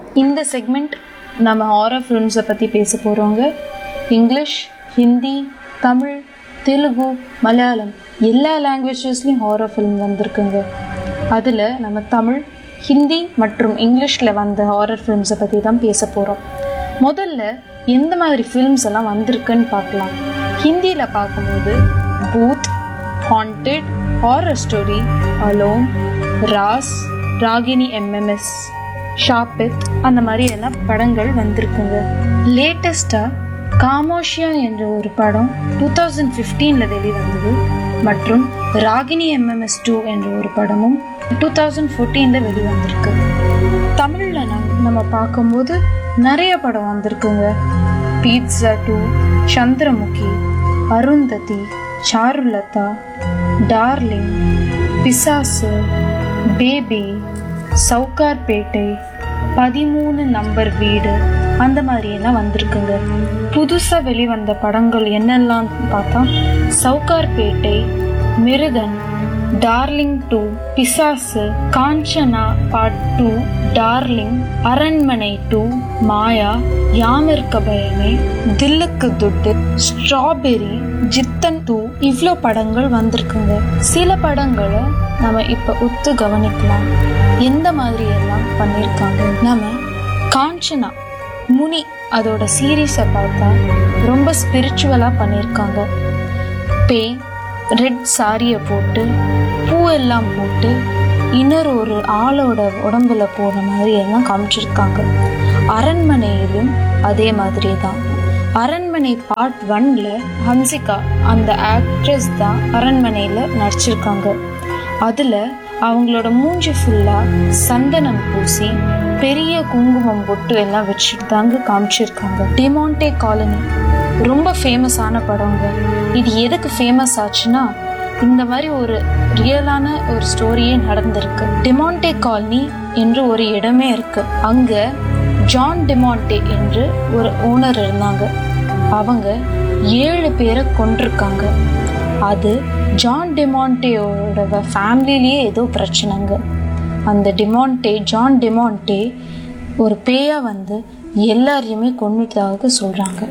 இந்த செக்மெண்ட் நம்ம ஹாரர் ஃபிலிம்ஸை பற்றி பேச போகிறோங்க இங்கிலீஷ் ஹிந்தி தமிழ் தெலுங்கு மலையாளம் எல்லா லாங்குவேஜஸ்லேயும் ஹாரர் ஃபிலிம் வந்திருக்குங்க அதில் நம்ம தமிழ் ஹிந்தி மற்றும் இங்கிலீஷில் வந்த ஹாரர் ஃபிலிம்ஸை பற்றி தான் பேச போகிறோம் முதல்ல எந்த மாதிரி ஃபிலிம்ஸ் எல்லாம் வந்திருக்குன்னு பார்க்கலாம் ஹிந்தியில் பார்க்கும்போது Bhoot haunted horror story alone Raaz Ragini MMS Shaapit அந்த மாதிரி எல்லாம் படங்கள் வந்திருக்குங்க லேட்டஸ்டாக காமோஷியா என்ற ஒரு படம் டூ தௌசண்ட் ஃபிஃப்டீனில் வெளிவந்தது மற்றும் ராகினி எம்எம்எஸ் டூ என்ற ஒரு படமும் டூ தௌசண்ட் ஃபோர்டீனில் வெளிவந்திருக்கு தமிழில் நம்ம பார்க்கும்போது நிறைய படம் வந்திருக்குங்க Pizza two Chandramukhi Arundhati Charulatha Darling Pisasu Baby Sowcarpettai பதிமூணு நம்பர் வீடு அந்த மாதிரி எல்லாம் வந்திருக்குங்க புதுசாக வெளிவந்த படங்கள் என்னெல்லாம் பார்த்தா Sowcarpet மிருதன் Darling two Pisasu Kanchana part two Darling Aranmanai two Maya Yaamirukka Bayamey Dhillukku துட்டு ஸ்ட்ராபெரி ஜித்தன் டூ இவ்வளோ படங்கள் வந்திருக்குங்க சில படங்களை நம்ம இப்போ ஒத்து கவனிக்கலாம் எந்த மாதிரி எல்லாம் பண்ணியிருக்காங்க நம்ம காஞ்சனா முனி அதோட சீரீஸை பார்த்தா ரொம்ப ஸ்பிரிச்சுவலாக பண்ணியிருக்காங்க பேய் ரெட் சாரியை போட்டு பூவெல்லாம் போட்டு இன்னொரு ஒரு ஆளோட உடம்புல போன மாதிரி எல்லாம் காமிச்சிருக்காங்க அரண்மனையிலும் அதே மாதிரி தான் அரண்மனை பார்ட் ஒன்ல ஹன்சிகா அந்த ஆக்ட்ரஸ் தான் அரண்மனையில் நடிச்சிருக்காங்க அதில் அவங்களோட மூஞ்சி ஃபுல்லாக சந்தனம் பூசி பெரிய குங்குமம் பொட்டு எல்லாம் வச்சுட்டு தாங்க காமிச்சிருக்காங்க டிமாண்டே காலனி ரொம்ப ஃபேமஸான படங்க இது எதுக்கு ஃபேமஸ் ஆச்சுன்னா இந்த மாதிரி ஒரு ரியலான ஒரு ஸ்டோரியே நடந்திருக்கு டிமாண்டே காலனி என்று ஒரு இடமே இருக்கு அங்க ஜான் டிமாண்டே என்று ஒரு ஓனர் இருந்தாங்க அவங்க ஏழு பேரை கொண்டிருக்காங்க அது ஜான் டிமாண்டேயோட ஃபேமிலிலேயே ஏதோ பிரச்சனைங்க அந்த டிமாண்டே ஜான் டிமாண்டே ஒரு பேயா வந்து எல்லாரையுமே கொண்டுட்டதாக சொல்கிறாங்க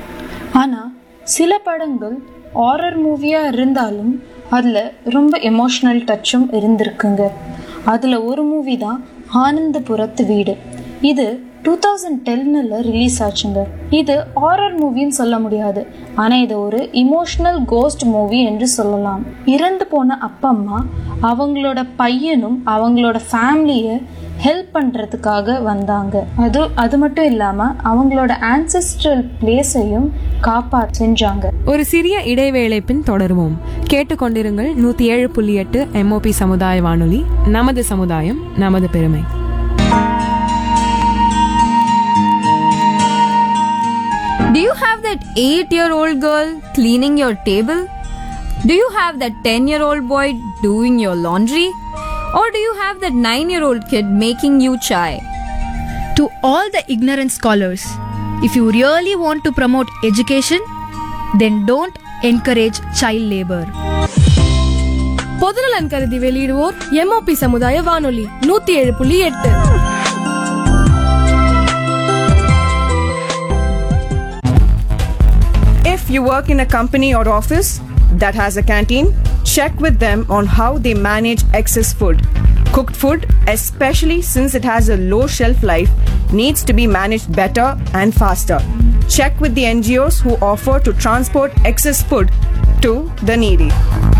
ஆனால் சில படங்கள் ஹாரர் மூவியாக இருந்தாலும் அதில் ரொம்ப எமோஷ்னல் டச்சும் இருந்திருக்குங்க அதில் ஒரு மூவி தான் ஆனந்தபுரத்து வீடு இது டூ தௌசண்ட் டென்னில் ரிலீஸ் ஆச்சுங்க இது ஹாரர் மூவின்னு சொல்ல முடியாது ஆனால் இது ஒரு இமோஷ்னல் கோஸ்ட் மூவி என்று சொல்லலாம் இறந்து போன அப்பா அம்மா அவங்களோட பையனும் அவங்களோட ஃபேமிலியை ஹெல்ப் பண்ணுறதுக்காக வந்தாங்க அது அது மட்டும் இல்லாமல் அவங்களோட ஆன்செஸ்ட்ரல் பிளேஸையும் காப்பா செஞ்சாங்க ஒரு சிறிய இடைவேளை பின் தொடருவோம் கேட்டுக்கொண்டிருங்கள் நூத்தி ஏழு புள்ளி எட்டு எம்ஓபி சமுதாய வானொலி நமது சமுதாயம் நமது பெருமை Do you have that 8 year old girl cleaning your table? Do you have that 10 year old boy doing your laundry? Or do you have that 9 year old kid making you chai? To all the ignorant scholars, if you really want to promote education, then don't encourage child labor. பொதுநலன் கருதி வெளியிடுவோர் MOP சமுதாய வானொலி நூத்தி ஏழு புள்ளி எட்டு If you work in a company or office that has a canteen, check with them on how they manage excess food. Cooked food, especially since it has a low shelf life, needs to be managed better and faster. Check with the NGOs who offer to transport excess food to the needy.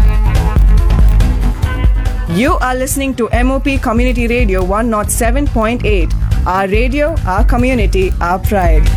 You are listening to MOP Community Radio 107.8. Our radio, our community, our pride.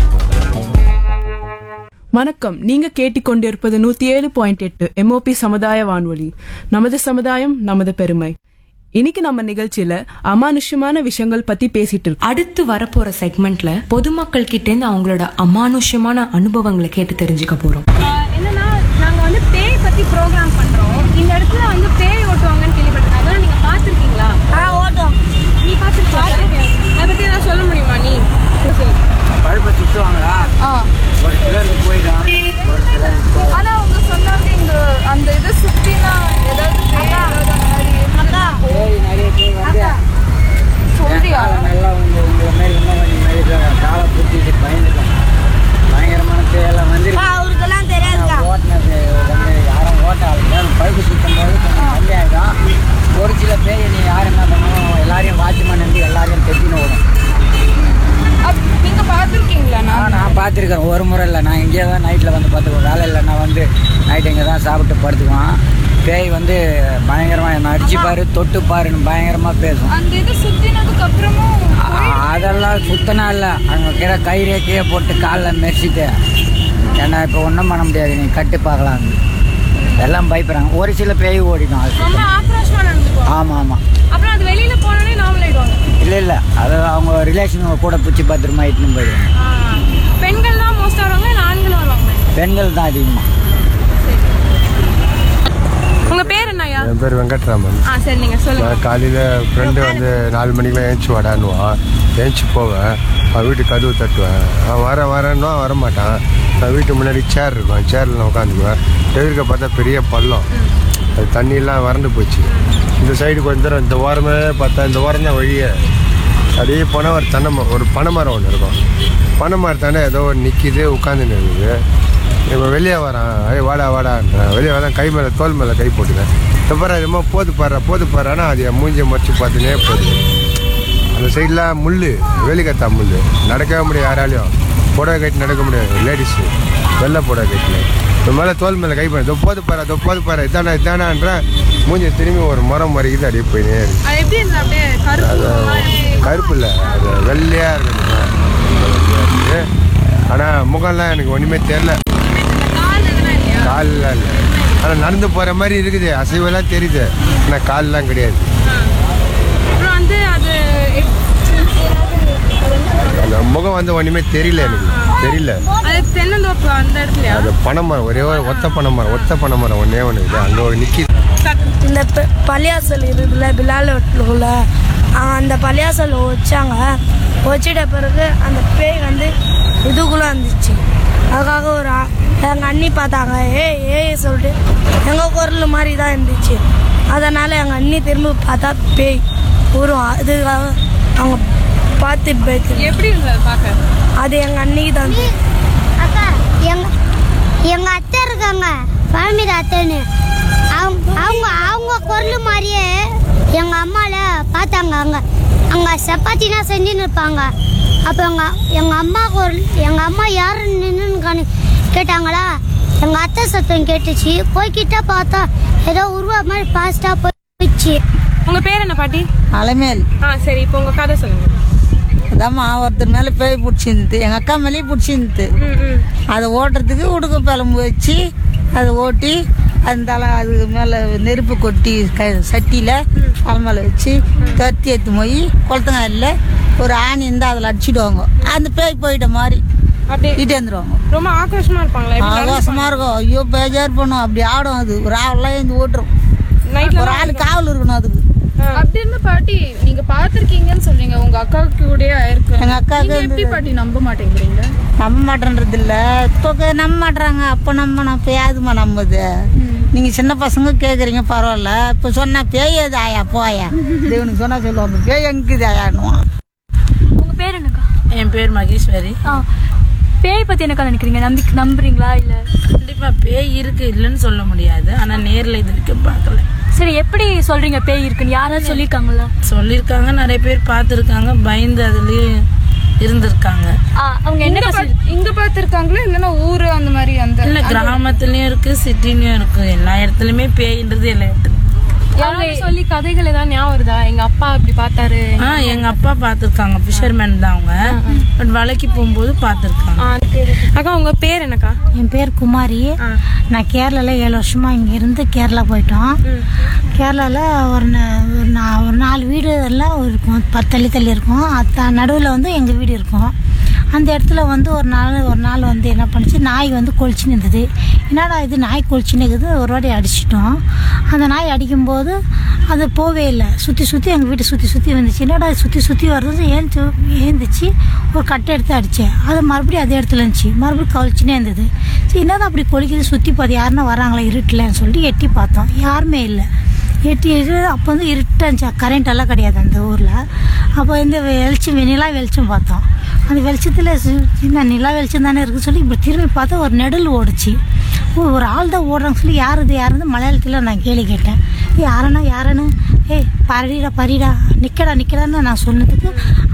வணக்கம் நீங்க கேட்டுக்கொண்டிருப்பது நூத்தி ஏழு point எட்டு MOP சமுதாய வானொலி நமது சமுதாயம் நமது பெருமை இன்னைக்கு நம்ம நிகழ்ச்சியில அமானுஷ்யமான விஷயங்கள் பத்தி பேசிட்டு இருக்கோம் அடுத்து வரப்போற செக்மெண்ட்ல பொதுமக்கள் கிட்ட இருந்து அவங்களோட அமானுஷ்யமான அனுபவங்களை கேட்டு தெரிஞ்சுக்க போறோம் என்னன்னா நாங்க வந்து பேய் பத்தி ப்ரோக்ராம் பண்றோம் இந்த இடத்துல வந்து பேய் ஓட்டுவாங்கன்னு கேள்விப்பட்டிருக்கேன் அதெல்லாம் நீங்க பாத்திருக்கீங்களா ஓட்டும் நீ பாத்திருக்கியா அதை பத்தி ஏதாவது சொல்ல முடியுமா நீ பழுப்பை சுற்றுவாங்களா ஒரு சிலருக்கு போயிடும் ஒரு சிலருக்கு போகாது. ஆனா அவங்க சொன்னாங்க இந்த அந்த இது சுத்தினா ஏதாவது பேய் ஏதாவது அந்த மாதிரி பேய் நிறைய பேர் வந்து சொல்றியா காலை நல்லா உங்க உங்களை மாதிரி ஒரு முறை இல்லை நான் இங்கே தான் நைட்டில் வந்து பார்த்துக்குவோம் வேலை இல்லைன்னா வந்து நைட் இங்கே தான் சாப்பிட்டு படுத்துக்குவான் பேய் வந்து பயங்கரமாக என்னை அடிச்சு பாரு தொட்டு பாருன்னு பயங்கரமாக பேசும் அந்த இது சுத்தினதுக்கு அப்புறமும் அ- அதெல்லாம் சுத்தனா இல்லை அங்கே கீழே கயிறே கீழே போட்டு காலில் மெரிச்சிட்டு ஏன்னா இப்போ ஒன்றும் பண்ண முடியாது நீ கட்டு பார்க்கலாம் எல்லாம் பயப்படுறாங்க ஒரு சில பேய் ஓடிடும் அது ரொம்ப ஆக்ரோஷமா நடந்துக்குவோம் ஆமாம் ஆமாம் அப்புறம் அது வெளியில போனோடனே நார்மல் ஆயிடுவாங்க இல்லை இல்லை அது அவங்க ரிலேஷன் கூட பிடிச்சி பத்திரமா இட்டுன்னு போயிடுவாங்க ஆ. பெண்கள் தான் மோஸ்ட் வருவாங்க இல்லை ஆண்களும் வருவாங்க பெண்கள் தான் அதிகமாக உங்க பேர் என்னய்யா என் பேர் வெங்கட்ராமன் ஆ சரி நீங்க சொல்லுங்க நான் காலையில் ஃப்ரெண்டு வந்து நாலு மணிக்கெலாம் ஏஞ்சி வாடான்னுவான் ஏஞ்சி போவேன் அவன் வீட்டுக்கு கதவு தட்டுவேன் அவன் வரேன் வரேன்னா வரமாட்டான் நான் வீட்டு முன்னாடி சேர் இருக்கும் சேரில் நான் உட்காந்துக்குவேன் எதிர்க்க பார்த்தா பெரிய பள்ளம் அது தண்ணியெல்லாம் வறண்டு போச்சு இந்த சைடு கொஞ்ச தூரம் இந்த ஓரமே பார்த்தா இந்த ஓரம் தான் வழியே அப்படியே பனை ஒரு தென்னை மரம் ஒரு பனை மரம் ஒன்று இருக்கும் பனை மரத்தானே ஏதோ ஒரு நிற்கிது உட்காந்துன்னு இருக்குது இப்போ வெளியே வரான் ஐய் வாடா வாடான்றேன் வெளியே வரான் கை மேலே தோல் மேலே கை போட்டுக்கிறேன் இப்போ என்னமோ போது பாடுற போது பாடுறான்னா அது என் மூஞ்சியை மறைச்சு பார்த்துனே போகுது அந்த சைடில் முள் வேலிக்கத்தா முள் நடக்கவே முடியாது யாராலையும் புடவை கட்டி நடக்க முடியாது லேடிஸு வெள்ளை புடவை கட்டினு இப்போ மேலே தோல் மேலே கை பண்ணி இதோ போது பாரு இதோ போது பாரு இதானா இதானான்றேன் மூஞ்சி திரும்பி ஒரு முறம் மறைக்குது அப்படியே போயினே இருக்கு அது எப்படி இருந்தது அப்படியே கருப்பு கருப்பு இல்லை அது வெள்ளையாக இருக்குது ஆனால் முகம்லாம் எனக்கு ஒன்றுமே தெரில கால் எதுனா இல்லையா கால்லாம் இல்லை ஆனால் நடந்து போகிற மாதிரி இருக்குது அசைவெல்லாம் தெரியுது ஆனால் கால்லாம் கிடையாது அப்புறம் வந்து அது எப்- அந்த முகம் வந்து ஒன்றுமே தெரியல எனக்கு தெரியல அது தென்னந்தோப்பு அந்த இடத்துலயா அது பனைமரம் ஒரே ஒரு ஒத்த பனைமரம் ஒத்த பனைமரம் ஒன்றே ஒன்று இருக்குது அங்கே ஒரு நிற்கி இந்த ப- பள்ளியாசல் இருக்குல்ல பிலால் உள்ள அந்த பள்ளியாசல் வச்சாங்க வச்சிட்ட பிறகு அந்த பேய் வந்து இதுக்குள்ளே வந்துச்சு அதுக்காக ஒரு ஆ- எங்க அண்ணி பார்த்தாங்க ஏய் ஏய் சொல்லிட்டு எங்கள் குரல் மாதிரி தான் இருந்துச்சு அதனால் எங்கள் அண்ணி திரும்ப பார்த்தா பேய் வரும் அதுக்காக அவங்க பார்த்து போய்க்கு எப்படி இருந்தது பார்க்க அது எங்கள் அன்னிக்கு தான் தெரியும். அக்கா எங்க எங்க அத்தை இருக்காங்க பழமிர அத்தைன்னு அவங்க அவங்க அவங்க குரல் மாதிரியே எங்க அம்மால பார்த்தாங்க அங்க அங்க சப்பாத்தினா செஞ்சுன்னு இருப்பாங்க அப்போ எங்க எங்க அம்மா குரல் எங்க அம்மா யாரு நின்று கேட்டாங்களா எங்க அத்தை சத்தம் கேட்டுச்சு போய்கிட்ட பார்த்தா ஏதோ உருவா மாதிரி ஃபாஸ்டா போயிடுச்சு உங்க பேர் என்ன பாட்டி அலமேல் ஆ சரி இப்போ உங்க கதை சொல்லுங்க அதாம்மா ஒருத்தர் மேலே பேய் பிடிச்சிருந்து எங்கள் அக்கா மேலேயும் பிடிச்சிருந்து அதை ஓட்டுறதுக்கு உடுக்க பழம்பு வச்சு அதை ஓட்டி அந்த தலை அது மேலே நெருப்பு கொட்டி க சட்டியில் தலை மேலே வச்சு கத்தி எடுத்து போய் குளத்தங்காயில் ஒரு ஆணி இருந்தால் அதில் அடிச்சிடுவாங்க அந்த பேய் போயிட்ட மாதிரி அப்படியே இட்டு வந்துடுவாங்க ரொம்ப ஆக்ரோஷமா இருப்பாங்களா எப்படி நடந்து ஆபாசமாக இருக்கும் ஐயோ பேஜார் பண்ணும் அப்படி ஆடும் அது ஒரு ஆவெல்லாம் எழுந்து ஓட்டுரும் நைட்ல ஒரு ஆள் காவல் இருக்கணும் அதுக்கு அப்படி இருந்த பாட்டி நீங்க பாத்திருக்கீங்கன்னு சொல்றீங்க உங்க அக்காவுக்கு கூட இருக்கு எங்க அக்காவுக்கு நீங்க எப்படி பாட்டி நம்ப மாட்டேங்கிறீங்க நம்ப மாட்டேன்றது இல்ல இப்போ க- நம்ப மாட்றாங்க அப்போ நம்ம நான் பேயாதுமா நம்புது நீங்க சின்ன பசங்க கேக்குறீங்க பரவாயில்ல இப்போ சொன்னா பேய் அது ஆயா போயா தேவனுக்கு சொன்னா சொல்லுவாங்க பேய் எங்குது ஆயான்னுவான் உங்க பேர் என்னக்கா என் பேர் மகேஸ்வரி ஆ பேய் பத்தி என்னக்கா நினைக்கிறீங்க நம்பி நம்புறீங்களா இல்ல கண்டிப்பா பேய் இருக்கு இல்லைன்னு சொல்ல முடியாது ஆனா நேர்ல இது வரைக்கும் பார்க்கல சரி எப்படி சொல்றீங்க பேய் இருக்குன்னு யாராவது சொல்லியிருக்காங்களா சொல்லியிருக்காங்க நிறைய பேர் பார்த்துருக்காங்க பயந்து அதுலயும் இருந்திருக்காங்க ஆ, அவங்க என்ன இங்க பாத்- இங்க பாத்திருக்காங்களா இல்லன்னா ஊரு அந்த மாதிரி அந்த இல்ல கிராமத்துலயும் இருக்கு சிட்டிலயும் இருக்கு எல்லா இடத்துலயுமே பேயின்றது எல்லா இடத்துலயும் யாராவது சொல்லி கதைகள் ஏதாவது ஞாபகம் வருதா எங்க அப்பா இப்படி பார்த்தாரு ஆ எங்க அப்பா பார்த்துருக்காங்க ஃபிஷர்மேன் தான் அவங்க பட் வலைக்கு போகும்போது பார்த்துருக்காங்க அக்கா உங்க பேர் என்னக்கா என் பேர் குமாரி நான் கேரளால ஏழு வருஷமா இங்க இருந்து கேரளா போயிட்டோம் கேரளால ஒரு ந- ஒரு நா- ஒரு நாலு வீடு எல்லாம் இருக்கும் பத்து தள்ளி தள்ளி இருக்கும் அது நடுவில் வந்து எங்க வீடு இருக்கும் அந்த இடத்துல வந்து ஒரு நாள் ஒரு நாள் வந்து என்ன பண்ணுச்சு நாய் வந்து கொலிச்சுன்னு இருந்தது என்னடா இது நாய் கொலிச்சுன்னு இருக்குது ஒரு வாட்டி அடிச்சிட்டோம் அந்த நாய் அடிக்கும்போது அது போவே இல்லை சுற்றி சுற்றி எங்கள் வீட்டை சுற்றி சுற்றி வந்துச்சு என்னடா சுற்றி சுற்றி வருது ஏந்து ஏந்துச்சு ஒரு கட்டை எடுத்து அடித்தேன் அது மறுபடியும் அதே இடத்துல இருந்துச்சு மறுபடியும் கழிச்சுனே இருந்தது சரி என்னதான் அப்படி கொலிக்குது சுற்றி பார்த்து யாருன்னா வராங்களா இருட்டலன்னு சொல்லிட்டு எட்டி பார்த்தோம் யாருமே இல்லை எட்டி எட்டி அப்போ வந்து இருட்டாக இருந்துச்சு கரண்ட் எல்லாம் கிடையாது அந்த ஊரில் அப்போ இந்த வெளிச்சம் நிலா வெளிச்சம் பார்த்தோம் அந்த வெளிச்சத்தில் சின்ன நிலா வெளிச்சம் தானே இருக்குது சொல்லி இப்படி திரும்பி பார்த்தா ஒரு நெடல் ஓடுச்சு ஓ, ஒரு ஆள் தான் ஓடுறாங்க சொல்லி யார் இது யாருன்னு மலையாளத்தில் நான் கேள்வி கேட்டேன் யாரண்ணா யாரன்னு ஏய் பரிடா பரிடா நிற்கடா நிற்கடான்னு நான் சொன்னதுக்கு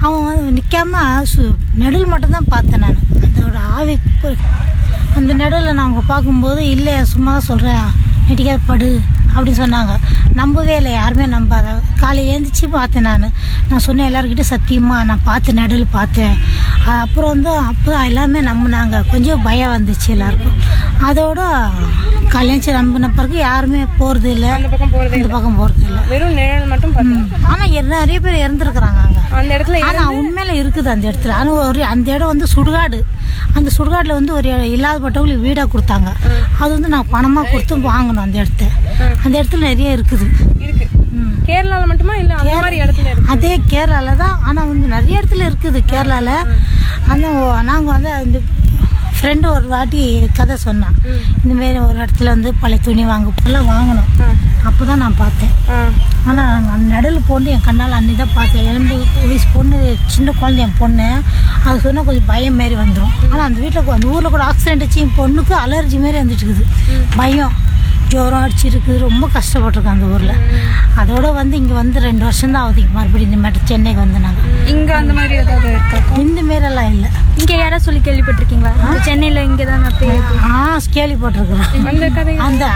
அவன் வந்து நிற்காம சு நடுவில் மட்டும்தான் பார்த்தேன் நான் அதோட ஆவி பு- அந்த நடுவில் நான் அவங்க பார்க்கும்போது இல்லை சும்மா தான் சொல்கிறேன் நெட்டிக்காத படு அப்படின்னு சொன்னாங்க நம்பவே இல்லை யாருமே நம்பாத காலையில் எழுந்திரிச்சு பார்த்தேன் நான் நான் சொன்னேன் எல்லாருக்கிட்டையும் சத்தியமா நான் பார்த்தேன் நடுவில் பார்த்தேன் அஹ் அப்புறம் வந்து அப்போ எல்லாருமே நம்பினாங்க கொஞ்சம் பயம் வந்துச்சு எல்லாருக்கும் அதோட கல்யாணம் நம்பின பிறகு யாருமே போகிறது இல்லை அந்த பக்கம் போறதே இந்த பக்கம் போகிறது இல்லை வெறும் நிழல் மட்டும் பார்த்தேன் ஆனா எ- நிறைய பேர் இறந்துருக்குறாங்க அங்க அந்த இடத்துல ஆனா உண்மையில இருக்குது அந்த இடத்துல ஆனா ஒரு அந்த இடம் வந்து சுடுகாடு அந்த சுடுகாடுல வந்து ஒரு இல்லாதப்பட்டவங்களுக்கு வீடா கொடுத்தாங்க அது வந்து நான் பணமா கொடுத்து வாங்கணும் அந்த இடத்த அந்த இடத்துல நிறைய இருக்குது இருக்கு கேரளால மட்டுமா இல்ல அந்த மாதிரி இடத்துல இருக்கு அதே கேரளால தான் ஆனா வந்து நிறைய இடத்துல இருக்குது கேரளால அந்த நாங்க வந்து அந்த ஃப்ரெண்டு ஒரு வாட்டி கதை சொன்னான் இந்த மாதிரி ஒரு இடத்துல வந்து பழைய துணி வாங்க எல்லாம் வாங்கணும் அப்பதான் நான் பார்த்தேன் ஆனா அந்த நடுவில் போட்டு என் கண்ணால் அன்னி தான் பார்த்தேன் எலும்பு வயசு பொண்ணு சின்ன குழந்தை என் பொண்ணு அது சொன்னா கொஞ்சம் பயம் மாரி வந்துடும் ஆனா அந்த வீட்டில் அந்த ஊர்ல கூட ஆக்சிடென்ட் ஆச்சு என் பொண்ணுக்கு அலர்ஜி மாரி வந்துட்டு இருக்குது பயம் ஜுரம் அடிச்சிருக்கு ரொம்ப கஷ்டப்பட்டிருக்கோம் அந்த ஊர்ல அதோட வந்து இங்க வந்து ரெண்டு வருஷம் தான் ஆகுது இங்க மறுபடியும் இந்த மாதிரி சென்னைக்கு வந்து நாங்க இங்க அந்த மாதிரி ஏதாவது இருக்கா இந்த மாரிலாம் இல்லை இங்க யாராவது சொல்லி கேள்விப்பட்டிருக்கீங்களா இந்த சென்னையில இங்க தான் நான் பேய் ஆ கேள்விப்பட்டிருக்கிறேன் அந்த கதை அந்த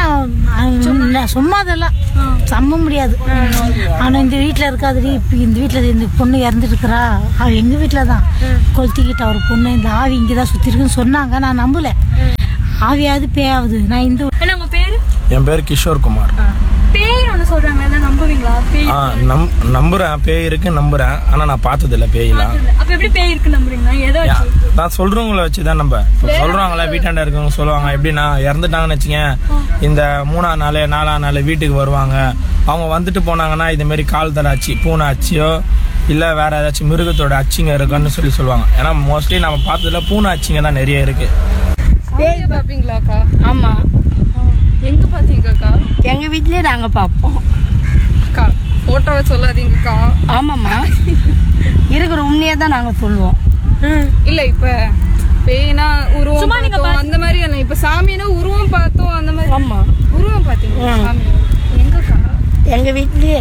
அதெல்லாம் சும்மா அதெல்லாம் சம்ப முடியாது ஆனா இந்த வீட்டுல இருக்காதுடி இப்ப இந்த வீட்டுல இந்த பொண்ணு இறந்துட்டு இருக்கிறா அவ எங்க வீட்டுல தான் கொளுத்திக்கிட்ட ஒரு பொண்ணு இந்த ஆவி இங்கதான் சுத்தி இருக்குன்னு சொன்னாங்க நான் நம்பல ஆவியாவது பேயாவது நான் இந்த என்ன உங்க பேரு என் பேர் கிஷோர் குமார் பேய் ஒண்ணு சொல்றாங்க அதான் நம்புவீங்களா பேய் ஆ நம் நம்புறேன் பேய் இருக்கு நம்புறேன் ஆனா நான் பார்த்ததில்ல பேயெல்லாம் அப்ப எப்படி பேய் இருக்கு நம்புறீங்களா எதை யா- வச்சு நான் சொல்றவங்கள வச்சு தான் நம்ம இப்போ சொல்றாங்களே வீட்டாண்ட இருக்கவங்க சொல்லுவாங்க எப்படின்னா இறந்துட்டாங்கன்னு வச்சுங்க இந்த மூணாம் நாள் நாலாம் நாள் வீட்டுக்கு வருவாங்க அவங்க வந்துட்டு போனாங்கன்னா இது மாதிரி கால் தலை அச்சு பூனை அச்சியோ இல்லை வேற ஏதாச்சும் மிருகத்தோட அச்சிங்க இருக்குன்னு சொல்லி சொல்லுவாங்க ஏன்னா மோஸ்ட்லி நம்ம பார்த்ததுல பூனை அச்சிங்க தான் நிறைய இருக்கு பேய் பாப்பீங்களாக்கா ஆமா எங்க பாத்தீங்கக்கா எங்க வீட்லயே நாங்க பார்ப்போம் அக்கா போட்டோவை சொல்லாதீங்கக்கா ஆமாம்மா இருக்கிற உண்மையை தான் நாங்க சொல்லுவோம் இல்ல இப்ப பேய்னா உருவம் சும்மா நீங்க பார்த்தோம் அந்த மாதிரி இல்ல இப்ப சாமினா உருவம் பார்த்தோம் அந்த மாதிரி ஆமா உருவம் பாத்தீங்க ம். சாமி எங்கக்கா எங்க வீட்லயே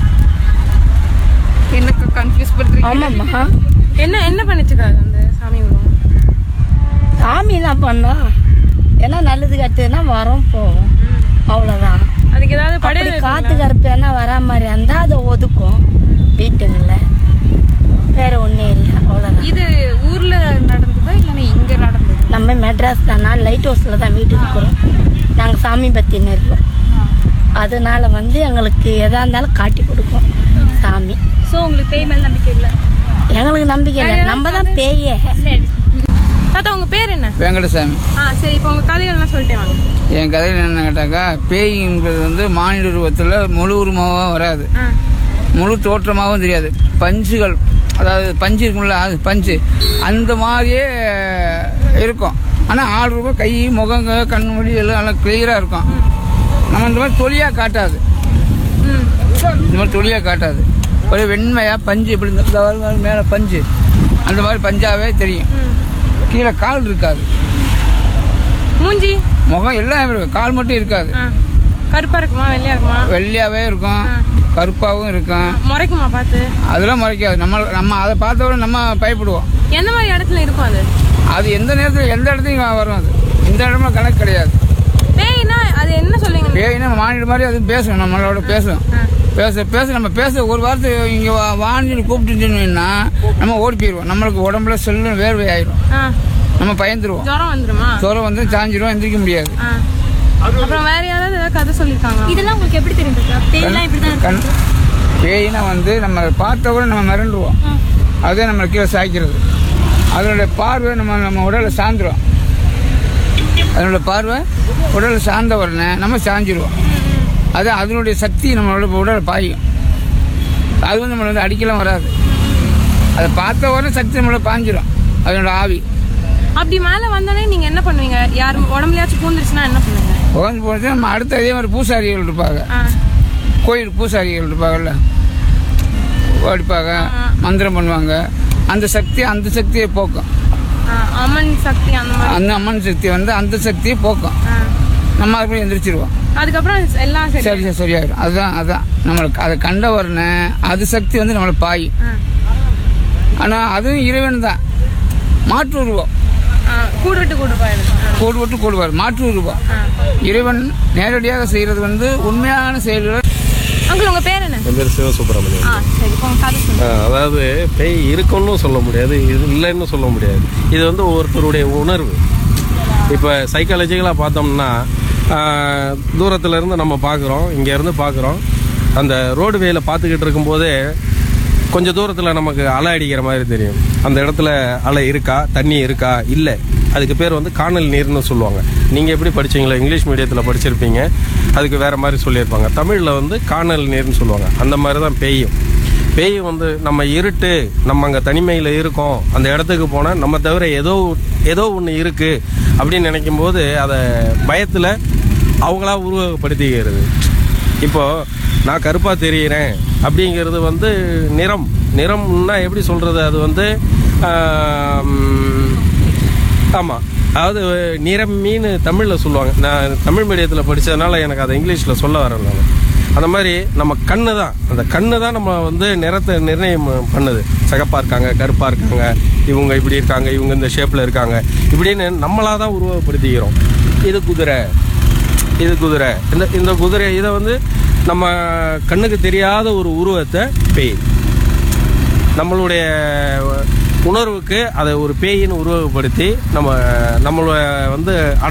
என்னக்கா கன்ஃபியூஸ் பண்றீங்க ஆமாம்மா என்ன என்ன பண்ணுச்சுக்கா அந்த சாமி உருவம் சாமி தான் பண்ணோம் ஏன்னா நல்லது கட்டுதுன்னா வரோம் போவோம் அவ்வளவுதான் அதுக்கு ஏதாவது அப்படி படையல் காத்து கருப்பேனா வரா மாதிரி இருந்தா அதை ஒதுக்கும் வீட்டுங்கள வேற ஒண்ணும் இல்லை அவ்வளவுதான் இது ஊர்ல நடந்ததா இல்ல இங்க நடந்தது நம்ம மெட்ராஸ் தானா லைட் ஹவுஸ்ல தான் வீடு இருக்கிறோம் நாங்க சாமி பத்தின்னு இருக்கோம் அதனால வந்து எங்களுக்கு எதா இருந்தாலும் காட்டி கொடுக்கும் சாமி சோ உங்களுக்கு பேய் மேல நம்பிக்கை இல்ல எங்களுக்கு நம்பிக்கை இல்லை நம்ம தான் பேயே சரி தாத்தா உங்க பேர் என்ன வெங்கடசாமி ஆ சரி இப்போ உங்க கதைகள்லாம் சொல்லிட்டே வாங்க என் கதையில் என்ன கேட்டாக்கா பேய்ங்கிறது வந்து மானிட உருவத்தில் முழு உருவமாகவும் வராது முழு தோற்றமாகவும் தெரியாது பஞ்சுகள் அதாவது பஞ்சு இருக்கும்ல அது பஞ்சு அந்த மாதிரியே இருக்கும் ஆனால் ஆள் ரூபாய் கை முகங்க கண் மொழி எல்லாம் நல்லா கிளியராக இருக்கும் நம்ம இந்த மாதிரி தொலியாக காட்டாது இந்த மாதிரி தொலியாக காட்டாது ஒரு வெண்மையாக பஞ்சு இப்படி இந்த இந்த மாதிரி மேலே பஞ்சு அந்த மாதிரி பஞ்சாவே தெரியும் கீழே கால் இருக்காது மூஞ்சி முகம் எல்லாம் இருக்கும் கால் மட்டும் இருக்காது கருப்பா இருக்குமா வெள்ளையா இருக்குமா வெள்ளையாவே இருக்கும் கருப்பாவும் இருக்கும் முறைக்குமா பார்த்து அதெல்லாம் மறைக்காது நம்ம நம்ம அதை பார்த்தவரை நம்ம பயப்படுவோம் எந்த மாதிரி இடத்துல இருக்கும் அது அது எந்த நேரத்தில் எந்த இடத்துலையும் வரும் அது இந்த இடமா கணக்கு கிடையாது பேய்னா அது என்ன சொல்லுங்க பேயினா மாநில மாதிரி அது பேசும் நம்மளோட பேசும் பேச பேச நம்ம பேச ஒரு வாரத்தை இங்கே வாங்கி கூப்பிட்டுச்சுன்னா நம்ம ஓடி போயிடுவோம் நம்மளுக்கு உடம்புல செல்லு வேர்வை ஆயிரும் நம்ம பயந்துருவோம் ஜுரம் வந்துருமா ஜுரம் வந்து சாஞ்சிரும் எந்திரிக்க முடியாது ஆ. அப்புறம் வேற யாராவது ஏதாவது கதை சொல்லிருக்காங்க இதெல்லாம் உங்களுக்கு எப்படி தெரியும் தாத்தா? பேய்லாம் இப்படி தான் கண் பேயினா வந்து நம்ம பார்த்தவரை நம்ம மிரண்டுருவோம் அதே நம்ம கீழே சாய்க்கிறது அதனுடைய பார்வை நம்ம நம்ம உடலை சார்ந்துரும் அதனோட பார்வை உடலை சார்ந்த உடனே நம்ம சாஞ்சிருவோம் அது அதனுடைய சக்தி நம்மளோட உடலை பாயும் அது வந்து நம்மளை வந்து அடிக்கலாம் வராது அதை பார்த்த உடனே சக்தி நம்மளை பாஞ்சிரும் அதனோட ஆவி அப்படி மேல வந்தோடனே நீங்க என்ன பண்ணுவீங்க யார் உடம்புலயாச்சும் பூந்துருச்சுன்னா என்ன பண்ணுவீங்க உடஞ்சு போனது நம்ம அடுத்த இதே மாதிரி பூசாரிகள் இருப்பாங்க ஆ. கோயில் பூசாரிகள் இருப்பாங்கல்ல ஓடிப்பாங்க மந்திரம் பண்ணுவாங்க அந்த சக்தி அந்த சக்தியை போக்கும் ஆ, அம்மன் சக்தி அந்த மாதிரி அந்த அம்மன் சக்தி வந்து அந்த சக்தியை போக்கும் நம்ம மறுபடியும் எந்திரிச்சிருவோம் அதுக்கப்புறம் எல்லாம் சரி சரி சரி சரியாயிடும் அதுதான் அதுதான் நம்மளுக்கு அதை கண்ட உடனே அது சக்தி வந்து நம்மளை பாயும் ஆனால் அதுவும் இறைவன் தான் மாற்று உருவம் கூடு விட்டு கூடு பாயுது கோடு விட்டு கோடுவார் மாற்று உருவம் இறைவன் நேரடியாக செய்கிறது வந்து உண்மையான செயல்கள் அங்கிள் உங்க பேர் என்ன என் பேர் சிவசுப்பிரமணியன் ஆ சரி இப்போ உங்க கதை சொல்லுங்க ஆ, அதாவது பேய் இருக்குன்னு சொல்ல முடியாது இது இல்லைன்னு சொல்ல முடியாது இது வந்து ஒவ்வொருத்தருடைய உணர்வு இப்போ சைக்காலஜிக்கலாக பார்த்தோம்னா தூரத்துல இருந்து நம்ம பார்க்குறோம் இங்கேருந்து பார்க்குறோம் அந்த ரோடு வேல பார்த்துக்கிட்டு இருக்கும்போதே கொஞ்சம் தூரத்தில் நமக்கு அலை அடிக்கிற மாதிரி தெரியும் அந்த இடத்துல அலை இருக்கா தண்ணி இருக்கா இல்லை அதுக்கு பேர் வந்து காணல் நீர்னு சொல்லுவாங்க நீங்கள் எப்படி படிச்சீங்களோ இங்கிலீஷ் மீடியத்தில் படிச்சிருப்பீங்க அதுக்கு வேறு மாதிரி சொல்லியிருப்பாங்க தமிழில் வந்து காணல் நீர்னு சொல்லுவாங்க அந்த மாதிரி தான் பேயும் பேய் வந்து நம்ம இருட்டு நம்ம அங்கே தனிமையில் இருக்கோம் அந்த இடத்துக்கு போனால் நம்ம தவிர ஏதோ ஏதோ ஒன்று இருக்குது அப்படின்னு நினைக்கும் போது அதை பயத்தில் அவங்களா உருவகப்படுத்திக்கிறது இப்போ நான் கருப்பாக தெரிகிறேன் அப்படிங்கிறது வந்து நிறம் நிறம்னா எப்படி சொல்கிறது அது வந்து ஆமாம் அதாவது நிறம் மீன் தமிழில் சொல்லுவாங்க நான் தமிழ் மீடியத்தில் படித்ததுனால எனக்கு அதை இங்கிலீஷில் சொல்ல வரேன் நான் அந்த மாதிரி நம்ம கண்ணு தான் அந்த கண்ணு தான் நம்ம வந்து நிறத்தை நிர்ணயம் பண்ணுது சகப்பாக இருக்காங்க கருப்பாக இருக்காங்க இவங்க இப்படி இருக்காங்க இவங்க இந்த ஷேப்பில் இருக்காங்க இப்படின்னு நம்மளாக தான் உருவப்படுத்திக்கிறோம் இது குதிரை இது குதிரை இந்த இந்த குதிரை இதை வந்து நம்ம கண்ணுக்கு தெரியாத ஒரு உருவத்தை பேய் நம்மளுடைய உணர்வுக்கு அதை ஒரு பேயின்னு உருவகப்படுத்தி நம்ம நம்மளை வந்து அடை